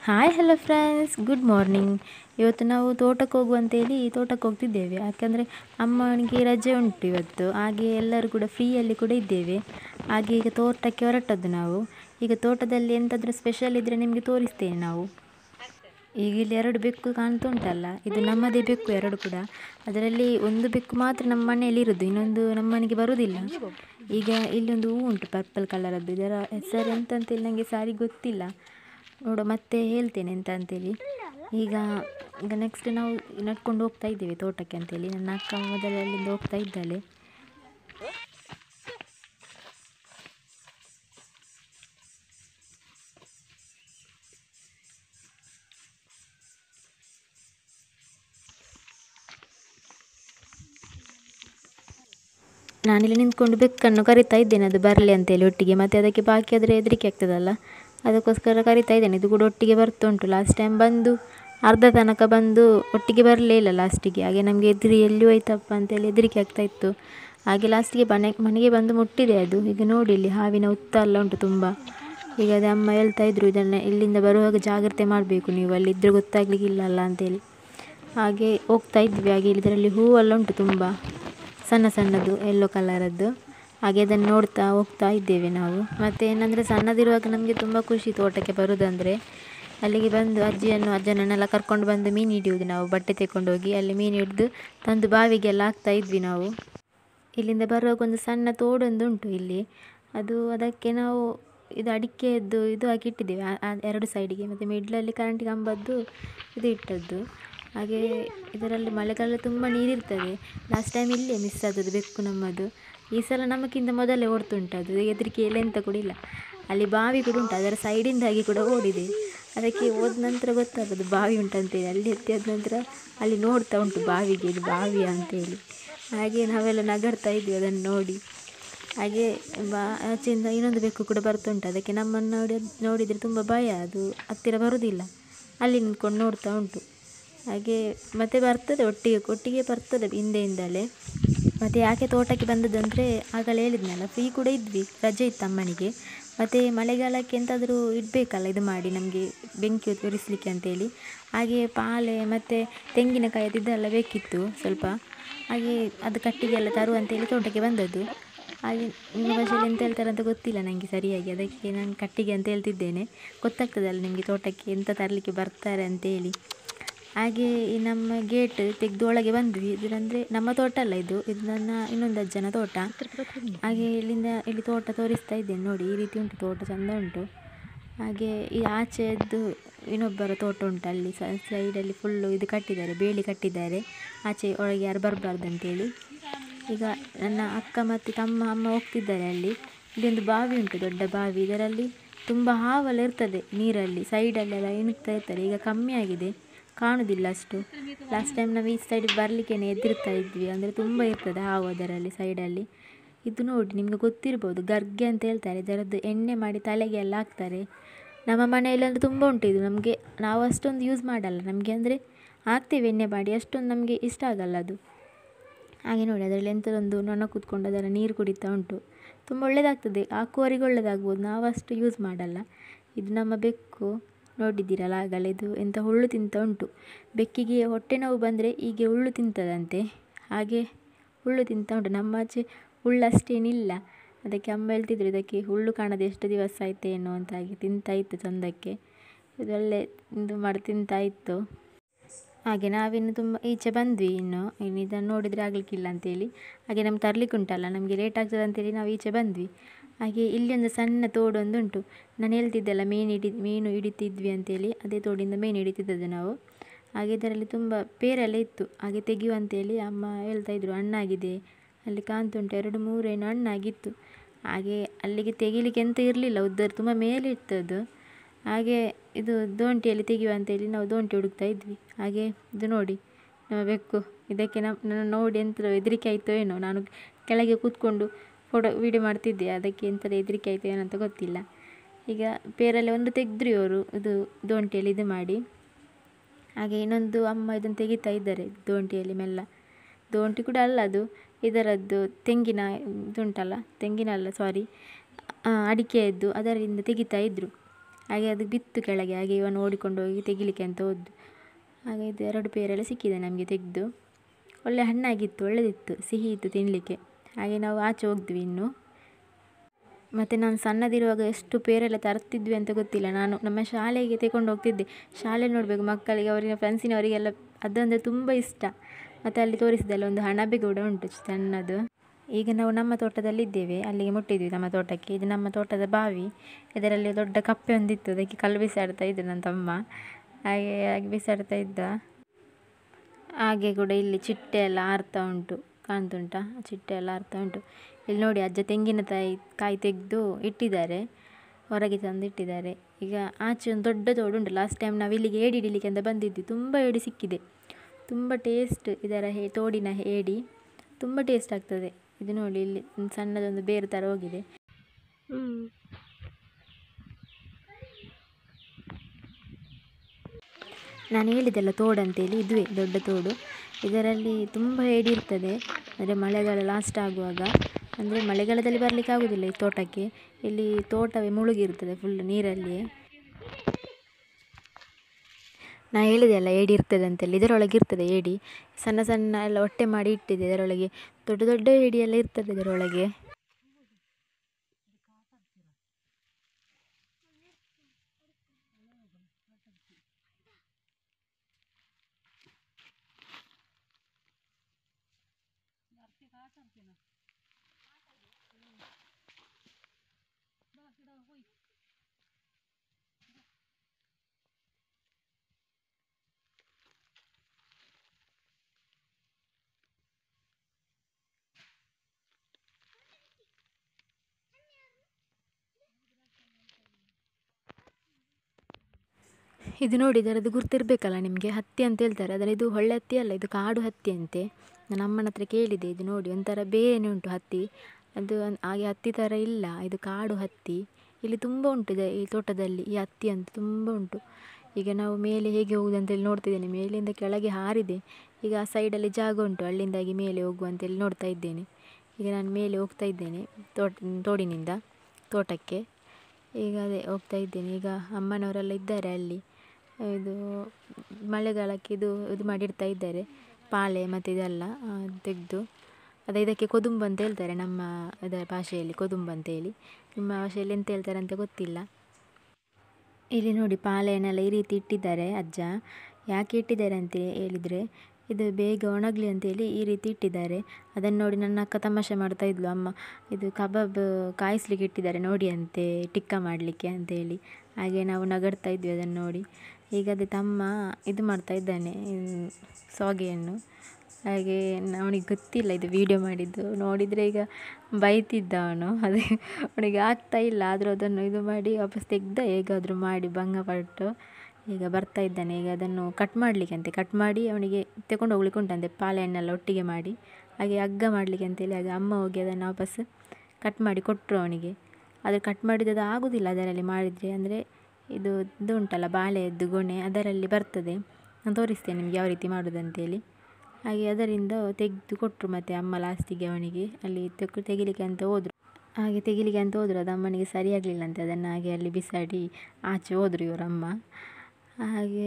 hi hello friends good morning ಇವತ್ತು ನಾವು ತೋಟಕ್ಕೆ ಹೋಗುವಂತೇಳಿ ತೋಟಕ್ಕೆ ಹೋಗ್ತಿದ್ದೇವೆ ಯಾಕಂದರೆ ಅಮ್ಮನಿಗೆ ರಜೆ ಉಂಟು ಇವತ್ತು ಹಾಗೆ ಎಲ್ಲರೂ ಕೂಡ ಫ್ರೀಯಲ್ಲಿ ಕೂಡ ಇದ್ದೇವೆ ಹಾಗೆ ಈಗ ತೋಟಕ್ಕೆ ಹೊರಟದ್ದು ನಾವು ಈಗ ತೋಟದಲ್ಲಿ ಎಂತಾದರೂ ಸ್ಪೆಷಲ್ ಇದ್ದರೆ ನಿಮಗೆ ತೋರಿಸ್ತೇನೆ ನಾವು ಈಗ ಇಲ್ಲಿ ಎರಡು ಬೆಕ್ಕು ಕಾಣ್ತಾ ಉಂಟಲ್ಲ ಇದು ನಮ್ಮದೇ ಬೆಕ್ಕು ಎರಡು ಕೂಡ ಅದರಲ್ಲಿ ಒಂದು ಬೆಕ್ಕು ಮಾತ್ರ ನಮ್ಮ ಮನೆಯಲ್ಲಿ ಇರೋದು ಇನ್ನೊಂದು ನಮ್ಮ ಮನೆಗೆ ಬರುವುದಿಲ್ಲ ಈಗ ಇಲ್ಲೊಂದು ಹೂ ಉಂಟು ಪರ್ಪಲ್ ಕಲರದ್ದು ಇದರ ಹೆಸರು ಎಂತ ಅಂತೇಳಿ ನನಗೆ ಸಾರಿ ಗೊತ್ತಿಲ್ಲ ನೋಡು ಮತ್ತೆ ಹೇಳ್ತೇನೆ ಎಂತ ಅಂತೇಳಿ ಈಗ ಈಗ ನೆಕ್ಸ್ಟ್ ನಾವು ನಡ್ಕೊಂಡು ಹೋಗ್ತಾ ಇದ್ದೇವೆ ತೋಟಕ್ಕೆ ಅಂತೇಳಿ ನನ್ನ ಅಕ್ಕ ಮೊದಲಲ್ಲಿಂದ ಹೋಗ್ತಾ ಇದ್ದಾಳೆ ನಾನಿಲ್ಲಿ ನಿಂತ್ಕೊಂಡು ಬೆಕ್ಕನ್ನು ಕರಿತಾ ಇದ್ದೇನೆ ಅದು ಬರಲಿ ಅಂತೇಳಿ ಒಟ್ಟಿಗೆ ಮತ್ತು ಅದಕ್ಕೆ ಬಾಕಿ ಆದರೆ ಹೆದರಿಕೆ ಆಗ್ತದಲ್ಲ ಅದಕ್ಕೋಸ್ಕರ ಕರಿತಾ ಇದ್ದೇನೆ ಇದು ಕೂಡ ಒಟ್ಟಿಗೆ ಬರ್ತಾ ಉಂಟು ಲಾಸ್ಟ್ ಟೈಮ್ ಬಂದು ಅರ್ಧ ತನಕ ಬಂದು ಒಟ್ಟಿಗೆ ಬರಲೇ ಇಲ್ಲ ಲಾಸ್ಟಿಗೆ ಹಾಗೆ ನಮಗೆ ಎದುರಿ ಎಲ್ಲಿ ಹೋಯ್ತಪ್ಪ ಅಂತೇಳಿ ಹೆದರಿಕೆ ಆಗ್ತಾ ಇತ್ತು ಹಾಗೆ ಲಾಸ್ಟಿಗೆ ಮನೆ ಮನೆಗೆ ಬಂದು ಮುಟ್ಟಿದೆ ಅದು ಈಗ ನೋಡಿ ಇಲ್ಲಿ ಹಾವಿನ ಉತ್ತ ಎಲ್ಲ ಉಂಟು ತುಂಬ ಈಗ ಅದೇ ಅಮ್ಮ ಹೇಳ್ತಾ ಇದ್ರು ಇದನ್ನು ಇಲ್ಲಿಂದ ಬರುವಾಗ ಜಾಗ್ರತೆ ಮಾಡಬೇಕು ನೀವು ಅಲ್ಲಿದ್ದರೆ ಗೊತ್ತಾಗ್ಲಿಕ್ಕಿಲ್ಲ ಅಲ್ಲ ಅಂತೇಳಿ ಹಾಗೆ ಹೋಗ್ತಾ ಇದ್ವಿ ಹಾಗೆ ಇದರಲ್ಲಿ ಹೂವೆಲ್ಲ ಉಂಟು ತುಂಬ ಸಣ್ಣ ಸಣ್ಣದು ಯೆಲ್ಲೋ ಕಲರದ್ದು ಹಾಗೆ ಅದನ್ನು ನೋಡ್ತಾ ಹೋಗ್ತಾ ಇದ್ದೇವೆ ನಾವು ಮತ್ತು ಏನಂದರೆ ಸಣ್ಣದಿರುವಾಗ ನಮಗೆ ತುಂಬ ಖುಷಿ ತೋಟಕ್ಕೆ ಬರೋದಂದರೆ ಅಲ್ಲಿಗೆ ಬಂದು ಅಜ್ಜಿಯನ್ನು ಅಜ್ಜನನ್ನೆಲ್ಲ ಕರ್ಕೊಂಡು ಬಂದು ಮೀನು ಹಿಡಿಯೋದು ನಾವು ಬಟ್ಟೆ ತೆಗೊಂಡೋಗಿ ಅಲ್ಲಿ ಮೀನು ಹಿಡಿದು ತಂದು ಬಾವಿಗೆಲ್ಲ ಹಾಕ್ತಾ ಇದ್ವಿ ನಾವು ಇಲ್ಲಿಂದ ಬರುವಾಗ ಒಂದು ಸಣ್ಣ ತೋಡೊಂದು ಉಂಟು ಇಲ್ಲಿ ಅದು ಅದಕ್ಕೆ ನಾವು ಇದು ಅಡಿಕೆಯದ್ದು ಇದು ಹಾಕಿ ಇಟ್ಟಿದ್ದೇವೆ ಎರಡು ಸೈಡಿಗೆ ಮತ್ತು ಮಿಡ್ಲಲ್ಲಿ ಕರೆಂಟ್ ಕಂಬದ್ದು ಇದು ಇಟ್ಟದ್ದು ಹಾಗೆ ಇದರಲ್ಲಿ ಮಳೆಗಾಲ ತುಂಬ ನೀರಿರ್ತದೆ ಲಾಸ್ಟ್ ಟೈಮ್ ಇಲ್ಲೇ ಮಿಸ್ ಆದದ್ದು ಬೆಕ್ಕು ನಮ್ಮದು ಈ ಸಲ ನಮಗಿಂತ ಮೊದಲೇ ಓಡ್ತುಂಟು ಅದು ಹೆದರಿಕೆ ಎಲ್ಲ ಎಂತ ಕೂಡ ಇಲ್ಲ ಅಲ್ಲಿ ಬಾವಿ ಕೂಡ ಉಂಟು ಅದರ ಸೈಡಿಂದಾಗಿ ಕೂಡ ಓಡಿದೆ ಅದಕ್ಕೆ ಹೋದ ನಂತರ ಗೊತ್ತಾಗೋದು ಬಾವಿ ಉಂಟಂತೇಳಿ ಅಲ್ಲಿ ಎತ್ತಿ ಆದ ನಂತರ ಅಲ್ಲಿ ನೋಡ್ತಾ ಉಂಟು ಬಾವಿಗೆ ಇದು ಬಾವಿಯ ಅಂತೇಳಿ ಹಾಗೆ ನಾವೆಲ್ಲ ನಗಡ್ತಾ ಇದ್ವಿ ಅದನ್ನು ನೋಡಿ ಹಾಗೆ ಬಾ ಆಚೆಯಿಂದ ಇನ್ನೊಂದು ಬೆಕ್ಕು ಕೂಡ ಬರ್ತುಂಟು ಅದಕ್ಕೆ ನಮ್ಮನ್ನು ನೋಡಿ ನೋಡಿದರೆ ತುಂಬ ಭಯ ಅದು ಹತ್ತಿರ ಬರೋದಿಲ್ಲ ಅಲ್ಲಿ ನಿಂತ್ಕೊಂಡು ನೋಡ್ತಾ ಉಂಟು ಹಾಗೆ ಮತ್ತೆ ಬರ್ತದೆ ಒಟ್ಟಿಗೆ ಒಟ್ಟಿಗೆ ಬರ್ತದೆ ಹಿಂದೆಯಿಂದಲೇ ಮತ್ತು ಯಾಕೆ ತೋಟಕ್ಕೆ ಬಂದದ್ದು ಅಂದರೆ ಆಗಲೇ ಹೇಳಿದ್ನಲ್ಲ ಫ್ರೀ ಕೂಡ ಇದ್ವಿ ರಜೆ ಇತ್ತು ಅಮ್ಮನಿಗೆ ಮತ್ತು ಮಳೆಗಾಲಕ್ಕೆ ಎಂತಾದರೂ ಇಡಬೇಕಲ್ಲ ಇದು ಮಾಡಿ ನಮಗೆ ಬೆಂಕಿ ಉರಿಸಲಿಕ್ಕೆ ಅಂತೇಳಿ ಹಾಗೆ ಪಾಲೆ ಮತ್ತು ತೆಂಗಿನಕಾಯಿ ಇದೆಲ್ಲ ಬೇಕಿತ್ತು ಸ್ವಲ್ಪ ಹಾಗೆ ಅದು ಕಟ್ಟಿಗೆ ಎಲ್ಲ ತರುವಂತೇಳಿ ತೋಟಕ್ಕೆ ಬಂದದ್ದು ಹಾಗೆ ನಿಮ್ಮ ಭಾಷೆಯಲ್ಲಿ ಎಂತ ಹೇಳ್ತಾರೆ ಅಂತ ಗೊತ್ತಿಲ್ಲ ನನಗೆ ಸರಿಯಾಗಿ ಅದಕ್ಕೆ ನಾನು ಕಟ್ಟಿಗೆ ಅಂತ ಹೇಳ್ತಿದ್ದೇನೆ ಗೊತ್ತಾಗ್ತದಲ್ಲ ನಿಮಗೆ ತೋಟಕ್ಕೆ ಎಂತ ತರಲಿಕ್ಕೆ ಬರ್ತಾರೆ ಅಂತೇಳಿ ಹಾಗೆ ಈ ನಮ್ಮ ಗೇಟ್ ತೆಗೆದು ಒಳಗೆ ಬಂದ್ವಿ ಇದರಂದರೆ ನಮ್ಮ ತೋಟ ಅಲ್ಲ ಇದು ಇದು ನನ್ನ ಇನ್ನೊಂದು ಅಜ್ಜನ ತೋಟ ಹಾಗೆ ಇಲ್ಲಿಂದ ಇಲ್ಲಿ ತೋಟ ತೋರಿಸ್ತಾ ಇದ್ದೇನೆ ನೋಡಿ ಈ ರೀತಿ ಉಂಟು ತೋಟ ಚೆಂದ ಉಂಟು ಹಾಗೆ ಈ ಆಚೆದ್ದು ಇನ್ನೊಬ್ಬರ ತೋಟ ಉಂಟು ಅಲ್ಲಿ ಸೈಡಲ್ಲಿ ಫುಲ್ಲು ಇದು ಕಟ್ಟಿದ್ದಾರೆ ಬೇಲಿ ಕಟ್ಟಿದ್ದಾರೆ ಆಚೆ ಒಳಗೆ ಯಾರು ಬರಬಾರ್ದು ಅಂತೇಳಿ ಈಗ ನನ್ನ ಅಕ್ಕ ಮತ್ತು ತಮ್ಮ ಅಮ್ಮ ಹೋಗ್ತಿದ್ದಾರೆ ಅಲ್ಲಿ ಇಲ್ಲಿ ಒಂದು ಬಾವಿ ಉಂಟು ದೊಡ್ಡ ಬಾವಿ ಇದರಲ್ಲಿ ತುಂಬ ಹಾವೆಲ್ಲ ಇರ್ತದೆ ನೀರಲ್ಲಿ ಸೈಡಲ್ಲೆಲ್ಲ ಇಣುಕ್ತಾ ಇರ್ತಾರೆ ಈಗ ಕಮ್ಮಿ ಆಗಿದೆ ಕಾಣುವುದಿಲ್ಲ ಅಷ್ಟು ಲಾಸ್ಟ್ ಟೈಮ್ ನಾವು ಈ ಸೈಡ್ ಬರಲಿಕ್ಕೆ ಎದುರ್ತಾ ಇದ್ವಿ ಅಂದರೆ ತುಂಬ ಇರ್ತದೆ ಹಾವು ಅದರಲ್ಲಿ ಸೈಡಲ್ಲಿ ಇದು ನೋಡಿ ನಿಮಗೆ ಗೊತ್ತಿರ್ಬೋದು ಗರ್ಗೆ ಅಂತ ಹೇಳ್ತಾರೆ ಇದರದ್ದು ಎಣ್ಣೆ ಮಾಡಿ ತಲೆಗೆ ಎಲ್ಲ ಹಾಕ್ತಾರೆ ನಮ್ಮ ಮನೆಯಲ್ಲಿ ಅಂದರೆ ತುಂಬ ಉಂಟು ಇದು ನಮಗೆ ನಾವು ಅಷ್ಟೊಂದು ಯೂಸ್ ಮಾಡಲ್ಲ ನಮಗೆ ಅಂದರೆ ಹಾಕ್ತೇವೆ ಎಣ್ಣೆ ಮಾಡಿ ಅಷ್ಟೊಂದು ನಮಗೆ ಇಷ್ಟ ಆಗಲ್ಲ ಅದು ಹಾಗೆ ನೋಡಿ ಅದರಲ್ಲಿ ಎಂಥದೊಂದು ನೊಣ ಕೂತ್ಕೊಂಡು ಅದರ ನೀರು ಕುಡಿತಾ ಉಂಟು ತುಂಬ ಒಳ್ಳೆಯದಾಗ್ತದೆ ಹಾಕುವವರಿಗೆ ಒಳ್ಳೆಯದಾಗ್ಬೋದು ನಾವು ಅಷ್ಟು ಯೂಸ್ ಮಾಡಲ್ಲ ಇದು ನಮ್ಮ ಬೆಕ್ಕು ನೋಡಿದ್ದೀರಲ್ಲ ಆಗಲೇ ಇದು ಎಂಥ ಹುಳ್ಳು ತಿಂತ ಉಂಟು ಬೆಕ್ಕಿಗೆ ಹೊಟ್ಟೆ ನೋವು ಬಂದರೆ ಹೀಗೆ ಹುಳ್ಳು ತಿಂತದಂತೆ ಹಾಗೆ ಹುಳ್ಳು ತಿಂತ ಉಂಟು ನಮ್ಮ ಆಚೆ ಹುಳ್ಳು ಅಷ್ಟೇನಿಲ್ಲ ಅದಕ್ಕೆ ಅಮ್ಮ ಹೇಳ್ತಿದ್ರು ಇದಕ್ಕೆ ಹುಳ್ಳು ಕಾಣದೆ ಎಷ್ಟು ದಿವಸ ಆಯ್ತೇನೋ ಅಂತ ಹಾಗೆ ತಿಂತಾ ಇತ್ತು ಚಂದಕ್ಕೆ ಇದೊಳ್ಳೆ ಇದು ಮಾಡಿ ತಿಂತಾ ಇತ್ತು ಹಾಗೆ ನಾವಿನ್ನು ತುಂಬ ಈಚೆ ಬಂದ್ವಿ ಇನ್ನು ಇನ್ನು ಇದನ್ನು ನೋಡಿದರೆ ಆಗಲಿಕ್ಕಿಲ್ಲ ಅಂತೇಳಿ ಹಾಗೆ ನಮ್ಗೆ ತರಲಿಕ್ಕೆ ಉಂಟಲ್ಲ ನಮಗೆ ಲೇಟ್ ಆಗ್ತದೆ ಅಂತೇಳಿ ನಾವು ಈಚೆ ಬಂದ್ವಿ ಹಾಗೆ ಇಲ್ಲಿ ಒಂದು ಸಣ್ಣ ತೋಡೊಂದು ಉಂಟು ನಾನು ಹೇಳ್ತಿದ್ದೆಲ್ಲ ಮೀನು ಹಿಡಿ ಮೀನು ಹಿಡಿತಿದ್ವಿ ಅಂತೇಳಿ ಅದೇ ತೋಡಿಂದ ಮೀನು ಹಿಡಿತಿದ್ದದ್ದು ನಾವು ಹಾಗೆ ಇದರಲ್ಲಿ ತುಂಬ ಪೇರೆಲ್ಲ ಇತ್ತು ಹಾಗೆ ತೆಗೆಯುವಂತೇಳಿ ಅಮ್ಮ ಹೇಳ್ತಾಯಿದ್ರು ಹಣ್ಣಾಗಿದೆ ಅಲ್ಲಿ ಕಾಣ್ತುಂಟು ಎರಡು ಮೂರೇನು ಹಣ್ಣಾಗಿತ್ತು ಹಾಗೆ ಅಲ್ಲಿಗೆ ತೆಗಿಲಿಕ್ಕೆ ಎಂತ ಇರಲಿಲ್ಲ ಉದ್ದರ್ ತುಂಬ ಮೇಲೆ ಇರ್ತದ್ದು ಹಾಗೆ ಇದು ದೋಂಟಿಯಲ್ಲಿ ತೆಗೆಯುವ ಅಂತೇಳಿ ನಾವು ದೋಂಟಿ ಹುಡುಕ್ತಾ ಇದ್ವಿ ಹಾಗೆ ಇದು ನೋಡಿ ನಮ್ಮ ಬೆಕ್ಕು ಇದಕ್ಕೆ ನಮ್ಮ ನನ್ನ ನೋಡಿ ಎಂತ ಹೆದರಿಕೆ ಆಯಿತೋ ಏನೋ ನಾನು ಕೆಳಗೆ ಕೂತ್ಕೊಂಡು ಫೋಟೋ ವೀಡಿಯೋ ಮಾಡ್ತಿದ್ದೆ ಅದಕ್ಕೆ ಎಂಥದ ಹೆದರಿಕೆ ಆಯಿತೋ ಏನೋ ಅಂತ ಗೊತ್ತಿಲ್ಲ ಈಗ ಪೇರಲ್ಲಿ ಒಂದು ತೆಗೆದ್ರಿ ಅವರು ಇದು ದೋಂಟಿಯಲ್ಲಿ ಇದು ಮಾಡಿ ಹಾಗೆ ಇನ್ನೊಂದು ಅಮ್ಮ ಇದನ್ನು ತೆಗಿತಾ ಇದ್ದಾರೆ ದೋಂಟಿಯಲ್ಲಿ ಮೆಲ್ಲ ದೋಂಟಿ ಕೂಡ ಅಲ್ಲ ಅದು ಇದರದ್ದು ತೆಂಗಿನ ಇದುಂಟಲ್ಲ ತೆಂಗಿನ ಅಲ್ಲ ಸಾರಿ ಅಡಿಕೆಯದ್ದು ಅದರಿಂದ ತೆಗಿತಾ ಇದ್ದರು ಹಾಗೆ ಅದು ಬಿತ್ತು ಕೆಳಗೆ ಹಾಗೆ ಇವ ನೋಡಿಕೊಂಡು ಹೋಗಿ ತೆಗಿಲಿಕ್ಕೆ ಅಂತ ಹೋದ್ದು ಹಾಗೆ ಇದು ಎರಡು ಪೇರೆಲ್ಲ ಸಿಕ್ಕಿದೆ ನಮಗೆ ತೆಗೆದು ಒಳ್ಳೆ ಹಣ್ಣಾಗಿತ್ತು ಒಳ್ಳೆದಿತ್ತು ಸಿಹಿ ಇತ್ತು ತಿನ್ನಲಿಕ್ಕೆ ಹಾಗೆ ನಾವು ಆಚೆ ಹೋದ್ವಿ ಇನ್ನು ಮತ್ತು ನಾನು ಸಣ್ಣದಿರುವಾಗ ಎಷ್ಟು ಪೇರೆಲ್ಲ ತರ್ತಿದ್ವಿ ಅಂತ ಗೊತ್ತಿಲ್ಲ ನಾನು ನಮ್ಮ ಶಾಲೆಗೆ ತಗೊಂಡು ಹೋಗ್ತಿದ್ದೆ ಶಾಲೆ ನೋಡಬೇಕು ಮಕ್ಕಳಿಗೆ ಅವರಿಗೆ ಫ್ರೆಂಡ್ಸಿನವರಿಗೆಲ್ಲ ಅದಂದರೆ ತುಂಬ ಇಷ್ಟ ಮತ್ತು ಅಲ್ಲಿ ತೋರಿಸಿದಲ್ಲ ಒಂದು ಹಣಬೆ ಕೂಡ ಉಂಟು ಸಣ್ಣದು ಈಗ ನಾವು ನಮ್ಮ ತೋಟದಲ್ಲಿ ಇದ್ದೇವೆ ಅಲ್ಲಿಗೆ ಮುಟ್ಟಿದ್ವಿ ನಮ್ಮ ತೋಟಕ್ಕೆ ಇದು ನಮ್ಮ ತೋಟದ ಬಾವಿ ಇದರಲ್ಲಿ ದೊಡ್ಡ ಕಪ್ಪೆ ಒಂದಿತ್ತು ಅದಕ್ಕೆ ಕಲ್ಲು ಬಿಸಾಡ್ತಾ ಇದ್ದ ನನ್ನ ತಮ್ಮ ಹಾಗೆ ಹಾಗೆ ಬಿಸಾಡ್ತಾ ಇದ್ದ ಹಾಗೆ ಕೂಡ ಇಲ್ಲಿ ಚಿಟ್ಟೆ ಎಲ್ಲ ಆರ್ತಾ ಉಂಟು ಕಾಣ್ತುಂಟಾ ಚಿಟ್ಟೆ ಎಲ್ಲ ಆರ್ತಾ ಉಂಟು ಇಲ್ಲಿ ನೋಡಿ ಅಜ್ಜ ತೆಂಗಿನ ತಾಯಿ ಕಾಯಿ ತೆಗೆದು ಇಟ್ಟಿದ್ದಾರೆ ಹೊರಗೆ ತಂದು ಇಟ್ಟಿದ್ದಾರೆ ಈಗ ಆಚೆ ಒಂದು ದೊಡ್ಡ ತೋಡು ಉಂಟು ಲಾಸ್ಟ್ ಟೈಮ್ ನಾವು ಇಲ್ಲಿಗೆ ಏಡಿ ಹಿಡಿಲಿಕ್ಕೆ ಅಂತ ಬಂದಿದ್ವಿ ತುಂಬ ಏಡಿ ಸಿಕ್ಕಿದೆ ತುಂಬ ಟೇಸ್ಟ್ ಇದರ ಹೇ ತೋಡಿನ ಏಡಿ ತುಂಬ ಟೇಸ್ಟ್ ಆಗ್ತದೆ ಇದು ನೋಡಿ ಇಲ್ಲಿ ಒಂದು ಸಣ್ಣದೊಂದು ಬೇರು ಥರ ಹೋಗಿದೆ ನಾನು ಹೇಳಿದೆಲ್ಲ ತೋಡು ಅಂತೇಳಿ ಇದುವೇ ದೊಡ್ಡ ತೋಡು ಇದರಲ್ಲಿ ತುಂಬ ಏಡಿ ಇರ್ತದೆ ಅಂದರೆ ಮಳೆಗಾಲ ಲಾಸ್ಟ್ ಆಗುವಾಗ ಅಂದರೆ ಮಳೆಗಾಲದಲ್ಲಿ ಬರಲಿಕ್ಕೆ ಆಗೋದಿಲ್ಲ ಈ ತೋಟಕ್ಕೆ ಇಲ್ಲಿ ತೋಟವೇ ಮುಳುಗಿರ್ತದೆ ಫುಲ್ ನೀರಲ್ಲಿಯೇ ನಾ ಹೇಳಿದೆ ಅಲ್ಲ ಏಡಿ ಇರ್ತದೆ ಅಂತೇಳಿ ಇದರೊಳಗೆ ಇರ್ತದೆ ಏಡಿ ಸಣ್ಣ ಸಣ್ಣ ಎಲ್ಲ ಹೊಟ್ಟೆ ಮಾಡಿ ಇಟ್ಟಿದೆ ಇದರೊಳಗೆ ದೊಡ್ಡ ದೊಡ್ಡ ಏಡಿ ಎಲ್ಲ ಇರ್ತದೆ ಇದರೊಳಗೆ ಇದು ನೋಡಿ ಇದರದ್ದು ಗುರ್ತಿರ್ಬೇಕಲ್ಲ ನಿಮಗೆ ಹತ್ತಿ ಅಂತ ಹೇಳ್ತಾರೆ ಆದರೆ ಇದು ಒಳ್ಳೆ ಹತ್ತಿ ಅಲ್ಲ ಇದು ಕಾಡು ಹತ್ತಿ ಅಂತೆ ನನ್ನ ಅಮ್ಮನ ಹತ್ರ ಕೇಳಿದೆ ಇದು ನೋಡಿ ಒಂಥರ ಬೇರೆನೇ ಉಂಟು ಹತ್ತಿ ಅದು ಹಾಗೆ ಹತ್ತಿ ಥರ ಇಲ್ಲ ಇದು ಕಾಡು ಹತ್ತಿ ಇಲ್ಲಿ ತುಂಬ ಉಂಟು ಇದೆ ಈ ತೋಟದಲ್ಲಿ ಈ ಹತ್ತಿ ಅಂತ ತುಂಬ ಉಂಟು ಈಗ ನಾವು ಮೇಲೆ ಹೇಗೆ ಹೋಗುದು ಅಂತೇಳಿ ನೋಡ್ತಿದ್ದೇನೆ ಮೇಲಿಂದ ಕೆಳಗೆ ಹಾರಿದೆ ಈಗ ಆ ಸೈಡಲ್ಲಿ ಜಾಗ ಉಂಟು ಅಲ್ಲಿಂದಾಗಿ ಮೇಲೆ ಹೋಗುವ ಅಂತೇಳಿ ನೋಡ್ತಾ ಇದ್ದೇನೆ ಈಗ ನಾನು ಮೇಲೆ ಹೋಗ್ತಾ ಇದ್ದೇನೆ ತೋಟ ತೋಡಿನಿಂದ ತೋಟಕ್ಕೆ ಈಗ ಅದೇ ಹೋಗ್ತಾ ಇದ್ದೇನೆ ಈಗ ಅಮ್ಮನವರೆಲ್ಲ ಇದ್ದಾರೆ ಅಲ್ಲಿ ಇದು ಮಳೆಗಾಲಕ್ಕೆ ಇದು ಇದು ಮಾಡಿಡ್ತಾ ಇದ್ದಾರೆ ಪಾಳೆ ಮತ್ತು ಇದೆಲ್ಲ ತೆಗೆದು ಅದೇ ಇದಕ್ಕೆ ಕೊದುಂಬು ಅಂತ ಹೇಳ್ತಾರೆ ನಮ್ಮ ಇದರ ಭಾಷೆಯಲ್ಲಿ ಕೊದುಂಬು ಅಂತೇಳಿ ನಿಮ್ಮ ಭಾಷೆಯಲ್ಲಿ ಎಂತ ಹೇಳ್ತಾರೆ ಅಂತ ಗೊತ್ತಿಲ್ಲ ಇಲ್ಲಿ ನೋಡಿ ಪಾಳೆಯನ್ನೆಲ್ಲ ಈ ರೀತಿ ಇಟ್ಟಿದ್ದಾರೆ ಅಜ್ಜ ಯಾಕೆ ಇಟ್ಟಿದ್ದಾರೆ ಅಂತ ಹೇಳಿದರೆ ಇದು ಬೇಗ ಒಣಗಲಿ ಅಂತೇಳಿ ಈ ರೀತಿ ಇಟ್ಟಿದ್ದಾರೆ ಅದನ್ನು ನೋಡಿ ನನ್ನ ಅಕ್ಕ ತಮಾಷೆ ಮಾಡ್ತಾ ಇದ್ಲು ಅಮ್ಮ ಇದು ಕಬಾಬ್ ಕಾಯಿಸ್ಲಿಕ್ಕೆ ಇಟ್ಟಿದ್ದಾರೆ ನೋಡಿ ಅಂತೆ ಟಿಕ್ಕ ಮಾಡಲಿಕ್ಕೆ ಅಂತೇಳಿ ಹಾಗೆ ನಾವು ನಗಡ್ತಾ ಇದ್ವಿ ಅದನ್ನು ನೋಡಿ ಈಗ ಅದೇ ತಮ್ಮ ಇದು ಮಾಡ್ತಾ ಇದ್ದಾನೆ ಸೋಗೆಯನ್ನು ಹಾಗೆ ಅವನಿಗೆ ಗೊತ್ತಿಲ್ಲ ಇದು ವೀಡಿಯೋ ಮಾಡಿದ್ದು ನೋಡಿದರೆ ಈಗ ಬೈತಿದ್ದ ಅವನು ಅದೇ ಅವನಿಗೆ ಆಗ್ತಾ ಇಲ್ಲ ಆದರೂ ಅದನ್ನು ಇದು ಮಾಡಿ ವಾಪಸ್ ತೆಗ್ದ ಹೇಗಾದರೂ ಮಾಡಿ ಭಂಗಪಟ್ಟು ಈಗ ಬರ್ತಾ ಇದ್ದಾನೆ ಈಗ ಅದನ್ನು ಕಟ್ ಮಾಡಲಿಕ್ಕೆ ಅಂತೆ ಕಟ್ ಮಾಡಿ ಅವನಿಗೆ ತಗೊಂಡು ಹೋಗ್ಲಿಕ್ಕೆ ಉಂಟಂತೆ ಪಾಳೆಹಣ್ಣೆಲ್ಲ ಒಟ್ಟಿಗೆ ಮಾಡಿ ಹಾಗೆ ಹಗ್ಗ ಮಾಡಲಿಕ್ಕೆ ಅಂತೇಳಿ ಹಾಗೆ ಅಮ್ಮ ಹೋಗಿ ಅದನ್ನು ವಾಪಸ್ ಕಟ್ ಮಾಡಿ ಕೊಟ್ಟರು ಅವನಿಗೆ ಆದರೆ ಕಟ್ ಮಾಡಿದ್ದು ಅದು ಆಗೋದಿಲ್ಲ ಅದರಲ್ಲಿ ಮಾಡಿದರೆ ಅಂದರೆ ಇದು ಇದು ಉಂಟಲ್ಲ ಬಾಳೆಯದ್ದು ಗೊನೆ ಅದರಲ್ಲಿ ಬರ್ತದೆ ನಾನು ತೋರಿಸ್ತೇನೆ ನಿಮಗೆ ಯಾವ ರೀತಿ ಮಾಡೋದಂತೇಳಿ ಹಾಗೆ ಅದರಿಂದ ತೆಗೆದು ಕೊಟ್ಟರು ಮತ್ತು ಅಮ್ಮ ಲಾಸ್ಟಿಗೆ ಅವನಿಗೆ ಅಲ್ಲಿ ತೆಗ್ ತೆಗಿಲಿಕ್ಕೆ ಅಂತ ಹೋದರು ಹಾಗೆ ತೆಗಿಲಿಕ್ಕೆ ಅಂತ ಹೋದರು ಅದು ಅಮ್ಮನಿಗೆ ಸರಿಯಾಗಲಿಲ್ಲಂತೆ ಅದನ್ನು ಹಾಗೆ ಅಲ್ಲಿ ಬಿಸಾಡಿ ಆಚೆ ಹೋದರು ಇವರಮ್ಮ ಹಾಗೆ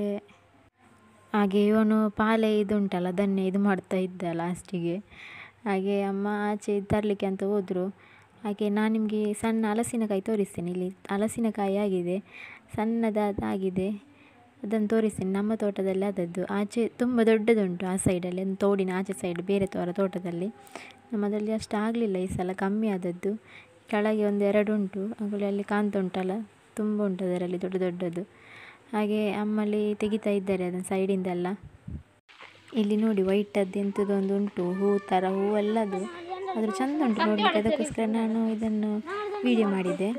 ಹಾಗೆ ಇವನು ಪಾಲೆ ಇದು ಉಂಟಲ್ಲ ಅದನ್ನೇ ಇದು ಮಾಡ್ತಾ ಇದ್ದ ಲಾಸ್ಟಿಗೆ ಹಾಗೆ ಅಮ್ಮ ಆಚೆ ತರಲಿಕ್ಕೆ ಅಂತ ಹೋದರು ಹಾಗೆ ನಾನು ನಿಮಗೆ ಸಣ್ಣ ಹಲಸಿನಕಾಯಿ ತೋರಿಸ್ತೇನೆ ಇಲ್ಲಿ ಹಲಸಿನಕಾಯಿ ಆಗಿದೆ ಸಣ್ಣದಾಗಿದೆ ಅದನ್ನು ತೋರಿಸ್ತೇನೆ ನಮ್ಮ ತೋಟದಲ್ಲಿ ಆದದ್ದು ಆಚೆ ತುಂಬ ದೊಡ್ಡದುಂಟು ಆ ಸೈಡಲ್ಲಿ ಒಂದು ತೋಡಿನ ಆಚೆ ಸೈಡ್ ಬೇರೆ ತೋರ ತೋಟದಲ್ಲಿ ನಮ್ಮದಲ್ಲಿ ಅಷ್ಟು ಆಗಲಿಲ್ಲ ಈ ಸಲ ಕಮ್ಮಿ ಆದದ್ದು ಕೆಳಗೆ ಒಂದು ಎರಡು ಉಂಟು ಅಲ್ಲಿ ಕಾಣ್ತಾ ಉಂಟಲ್ಲ ತುಂಬ ಉಂಟು ಅದರಲ್ಲಿ ದೊಡ್ಡ ದೊಡ್ಡದು ಹಾಗೆ ಅಮ್ಮಲ್ಲಿ ತೆಗಿತಾ ಇದ್ದಾರೆ ಅದನ್ನು ಸೈಡಿಂದೆಲ್ಲ ಇಲ್ಲಿ ನೋಡಿ ವೈಟದ್ದು ಎಂಥದ್ದು ಒಂದು ಉಂಟು ಹೂ ಥರ ಹೂವೆಲ್ಲದು ಅದ್ರ ಚೆಂದ ಉಂಟು ನೋಡಲಿಕ್ಕೆ ಅದಕ್ಕೋಸ್ಕರ ನಾನು ಇದನ್ನು ವೀಡಿಯೋ ಮಾಡಿದ್ದೆ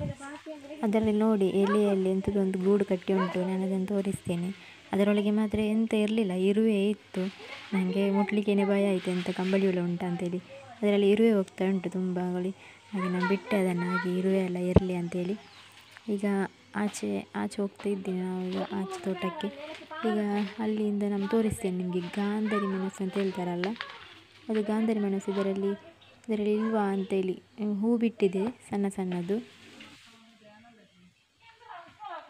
ಅದರಲ್ಲಿ ನೋಡಿ ಎಲೆಯಲ್ಲಿ ಎಂಥದ್ದು ಒಂದು ಗೂಡು ಕಟ್ಟಿ ಉಂಟು ನಾನು ಅದನ್ನು ತೋರಿಸ್ತೇನೆ ಅದರೊಳಗೆ ಮಾತ್ರ ಎಂತ ಇರಲಿಲ್ಲ ಇರುವೆ ಇತ್ತು ನನಗೆ ಮುಟ್ಲಿಕ್ಕೇನೆ ಭಯ ಆಯಿತು ಎಂಥ ಕಂಬಳಿ ಹುಳ ಉಂಟು ಅಂತೇಳಿ ಅದರಲ್ಲಿ ಇರುವೆ ಹೋಗ್ತಾ ಉಂಟು ತುಂಬ ಅಂಗಳಿ ಹಾಗೆ ನಾನು ಬಿಟ್ಟೆ ಅದನ್ನು ಹಾಗೆ ಇರುವೆ ಎಲ್ಲ ಇರಲಿ ಅಂತೇಳಿ ಈಗ ಆಚೆ ಆಚೆ ಹೋಗ್ತಾ ಇದ್ದೀನಿ ನಾವು ಈಗ ಆಚೆ ತೋಟಕ್ಕೆ ಈಗ ಅಲ್ಲಿಂದ ನಾನು ತೋರಿಸ್ತೇನೆ ನಿಮಗೆ ಗಾಂಧಾರಿ ಮೆಣಸು ಅಂತ ಹೇಳ್ತಾರಲ್ಲ ಅದು ಗಾಂಧಾರಿ ಮೆಣಸು ಇದರಲ್ಲಿ ಇದರಲ್ಲಿ ಇಲ್ವಾ ಅಂತೇಳಿ ಹೂ ಬಿಟ್ಟಿದೆ ಸಣ್ಣ ಸಣ್ಣದು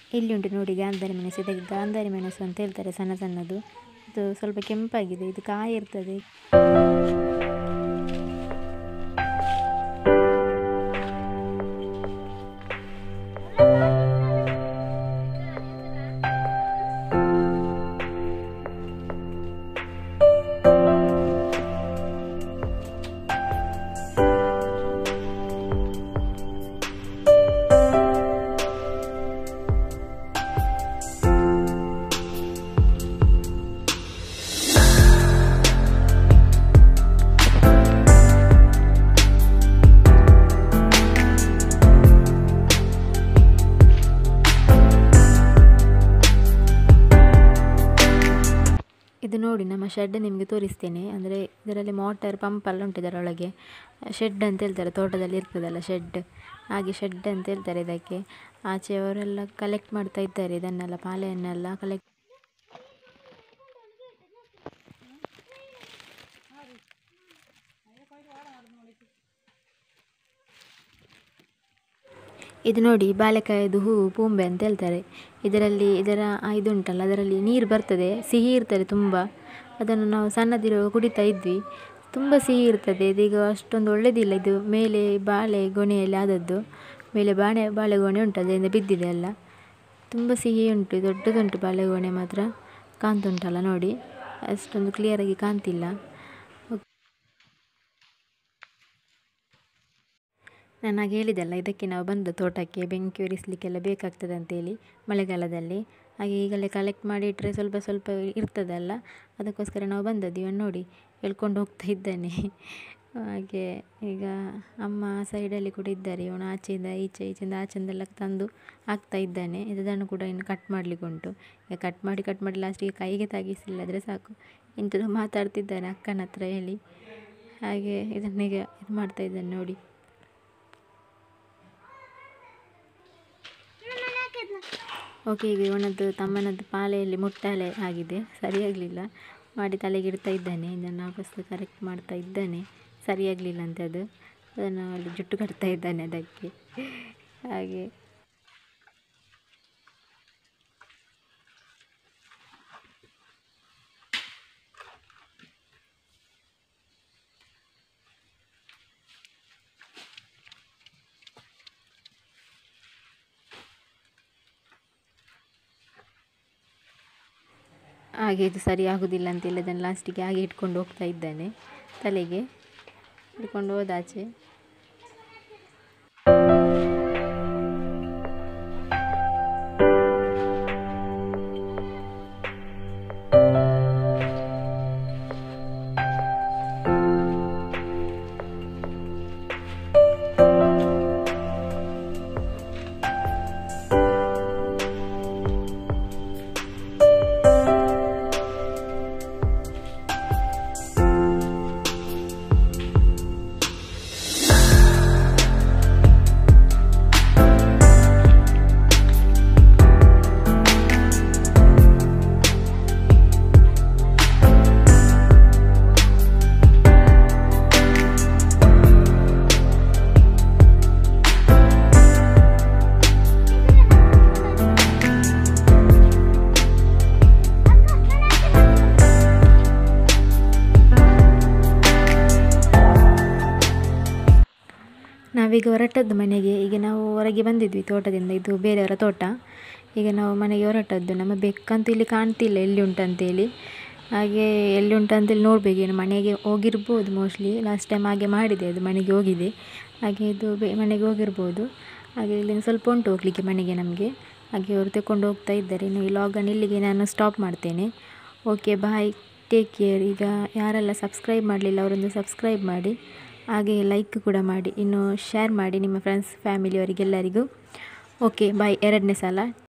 ಇಲ್ಲಿ ಉಂಟು ನೋಡಿ ಗಾಂಧಾರಿ ಮೆಣಸು ಇದಕ್ಕೆ ಗಾಂಧಾರಿ ಮೆಣಸು ಅಂತ ಹೇಳ್ತಾರೆ ಸಣ್ಣ ಸಣ್ಣದು ಇದು ಸ್ವಲ್ಪ ಕೆಂಪಾಗಿದೆ ಇದು ಕಾಯಿ ಇರ್ತದೆ ಇದು ನೋಡಿ ನಮ್ಮ ಶೆಡ್ ನಿಮಗೆ ತೋರಿಸ್ತೇನೆ ಅಂದರೆ ಇದರಲ್ಲಿ ಮೋಟರ್ ಪಂಪ್ ಎಲ್ಲ ಉಂಟು ಇದರೊಳಗೆ ಶೆಡ್ ಅಂತ ಹೇಳ್ತಾರೆ ತೋಟದಲ್ಲಿ ಇರ್ತದಲ್ಲ ಶೆಡ್ ಹಾಗೆ ಶೆಡ್ ಅಂತ ಹೇಳ್ತಾರೆ ಇದಕ್ಕೆ ಆಚೆ ಅವರೆಲ್ಲ ಕಲೆಕ್ಟ್ ಮಾಡ್ತಾ ಇದ್ದಾರೆ ಇದನ್ನೆಲ್ಲ ಪಾಲೆಯನ್ನೆಲ್ಲ ಕಲೆಕ್ಟ್ ಇದು ನೋಡಿ ಬಾಳೆಕಾಯದು ಹೂವು ಪೂಂಬೆ ಅಂತ ಹೇಳ್ತಾರೆ ಇದರಲ್ಲಿ ಇದರ ಆ ಇದು ಉಂಟಲ್ಲ ಅದರಲ್ಲಿ ನೀರು ಬರ್ತದೆ ಸಿಹಿ ಇರ್ತದೆ ತುಂಬ ಅದನ್ನು ನಾವು ಸಣ್ಣದಿರುವಾಗ ಕುಡಿತಾ ಇದ್ವಿ ತುಂಬ ಸಿಹಿ ಇರ್ತದೆ ಇದೀಗ ಅಷ್ಟೊಂದು ಒಳ್ಳೆಯದಿಲ್ಲ ಇದು ಮೇಲೆ ಬಾಳೆ ಗೊನೆಯಲ್ಲಿ ಆದದ್ದು ಮೇಲೆ ಬಾಳೆ ಬಾಳೆಗೊನೆ ಉಂಟು ಅದರಿಂದ ಬಿದ್ದಿದೆ ಎಲ್ಲ ತುಂಬ ಸಿಹಿ ಉಂಟು ದೊಡ್ಡದುಂಟು ಬಾಳೆಗೊನೆ ಮಾತ್ರ ಕಾಣ್ತುಂಟಲ್ಲ ನೋಡಿ ಅಷ್ಟೊಂದು ಕ್ಲಿಯರಾಗಿ ಕಾಣ್ತಿಲ್ಲ ನಾನು ಹಾಗೆ ಹೇಳಿದೆಲ್ಲ ಇದಕ್ಕೆ ನಾವು ಬಂದ ತೋಟಕ್ಕೆ ಬೆಂಕಿ ಉರಿಸಲಿಕ್ಕೆಲ್ಲ ಬೇಕಾಗ್ತದೆ ಅಂತೇಳಿ ಮಳೆಗಾಲದಲ್ಲಿ ಹಾಗೆ ಈಗಲೇ ಕಲೆಕ್ಟ್ ಮಾಡಿ ಇಟ್ಟರೆ ಸ್ವಲ್ಪ ಸ್ವಲ್ಪ ಇರ್ತದಲ್ಲ ಅದಕ್ಕೋಸ್ಕರ ನಾವು ಬಂದದ್ದು ಇವನು ನೋಡಿ ಹೇಳ್ಕೊಂಡು ಹೋಗ್ತಾ ಇದ್ದಾನೆ ಹಾಗೆ ಈಗ ಅಮ್ಮ ಸೈಡಲ್ಲಿ ಕೂಡ ಇದ್ದಾರೆ ಇವನು ಆಚೆಯಿಂದ ಈಚೆ ಈಚೆಯಿಂದ ಆಚೆಯಿಂದೆಲ್ಲ ತಂದು ಹಾಕ್ತಾ ಇದ್ದಾನೆ ಇದನ್ನು ಕೂಡ ಇನ್ನು ಕಟ್ ಮಾಡಲಿಕ್ಕೆ ಉಂಟು ಈಗ ಕಟ್ ಮಾಡಿ ಕಟ್ ಮಾಡಿ ಲಾಸ್ಟಿಗೆ ಕೈಗೆ ತಾಗಿಸಿಲ್ಲದ್ರೆ ಸಾಕು ಇಂಥದ್ದು ಮಾತಾಡ್ತಿದ್ದಾನೆ ಅಕ್ಕನ ಹತ್ರ ಹೇಳಿ ಹಾಗೆ ಇದನ್ನೀಗ ಇದು ಮಾಡ್ತಾ ಇದ್ದಾನೆ ನೋಡಿ ಓಕೆ ಈಗ ಇವನದ್ದು ತಮ್ಮನದ್ದು ಪಾಲೆಯಲ್ಲಿ ಮುಟ್ಟಾಲೆ ಆಗಿದೆ ಸರಿಯಾಗಲಿಲ್ಲ ಮಾಡಿ ತಲೆಗೆ ಇಡ್ತಾ ಇದ್ದಾನೆ ಇದನ್ನು ವಾಪಸ್ ಕರೆಕ್ಟ್ ಮಾಡ್ತಾ ಇದ್ದಾನೆ ಸರಿಯಾಗಲಿಲ್ಲ ಅಂತ ಅದು ಅದನ್ನು ಅಲ್ಲಿ ಜುಟ್ಟು ಕಟ್ತಾ ಇದ್ದಾನೆ ಅದಕ್ಕೆ ಹಾಗೆ ಹಾಗೆ ಇದು ಸರಿ ಆಗೋದಿಲ್ಲ ಅಂತೇಳಿ ಅದನ್ನು ಲಾಸ್ಟಿಗೆ ಹಾಗೆ ಇಟ್ಕೊಂಡು ಹೋಗ್ತಾ ಇದ್ದಾನೆ ತಲೆಗೆ ಹಿಡ್ಕೊಂಡು ಹೋದಾಚೆ ನಾವೀಗ ಹೊರಟದ್ದು ಮನೆಗೆ ಈಗ ನಾವು ಹೊರಗೆ ಬಂದಿದ್ವಿ ತೋಟದಿಂದ ಇದು ಬೇರೆಯವರ ತೋಟ ಈಗ ನಾವು ಮನೆಗೆ ಹೊರಟದ್ದು ನಮ್ಮ ಬೆಕ್ಕಂತೂ ಇಲ್ಲಿ ಕಾಣ್ತಿಲ್ಲ ಎಲ್ಲಿ ಉಂಟಂತೇಳಿ ಹಾಗೆ ಎಲ್ಲಿ ಉಂಟಂತೇಳಿ ನೋಡಬೇಕು ಏನು ಮನೆಗೆ ಹೋಗಿರ್ಬೋದು ಮೋಸ್ಟ್ಲಿ ಲಾಸ್ಟ್ ಟೈಮ್ ಹಾಗೆ ಮಾಡಿದೆ ಅದು ಮನೆಗೆ ಹೋಗಿದೆ ಹಾಗೆ ಇದು ಬೆ ಮನೆಗೆ ಹೋಗಿರ್ಬೋದು ಹಾಗೆ ಇಲ್ಲಿಂದ ಸ್ವಲ್ಪ ಉಂಟು ಹೋಗಲಿಕ್ಕೆ ಮನೆಗೆ ನಮಗೆ ಹಾಗೆ ಅವರು ತಗೊಂಡು ಹೋಗ್ತಾ ಇದ್ದಾರೆ ಇನ್ನು ಈ ಲಾಗನ್ನು ಇಲ್ಲಿಗೆ ನಾನು ಸ್ಟಾಪ್ ಮಾಡ್ತೇನೆ ಓಕೆ ಬಾಯ್ ಟೇಕ್ ಕೇರ್ ಈಗ ಯಾರೆಲ್ಲ ಸಬ್ಸ್ಕ್ರೈಬ್ ಮಾಡಲಿಲ್ಲ ಅವರೊಂದು ಸಬ್ಸ್ಕ್ರೈಬ್ ಮಾಡಿ ಹಾಗೆ ಲೈಕ್ ಕೂಡ ಮಾಡಿ ಇನ್ನು ಶೇರ್ ಮಾಡಿ ನಿಮ್ಮ ಫ್ರೆಂಡ್ಸ್ ಫ್ಯಾಮಿಲಿಯವರಿಗೆಲ್ಲರಿಗೂ ಓಕೆ ಬಾಯ್ ಎರಡನೇ ಸಲ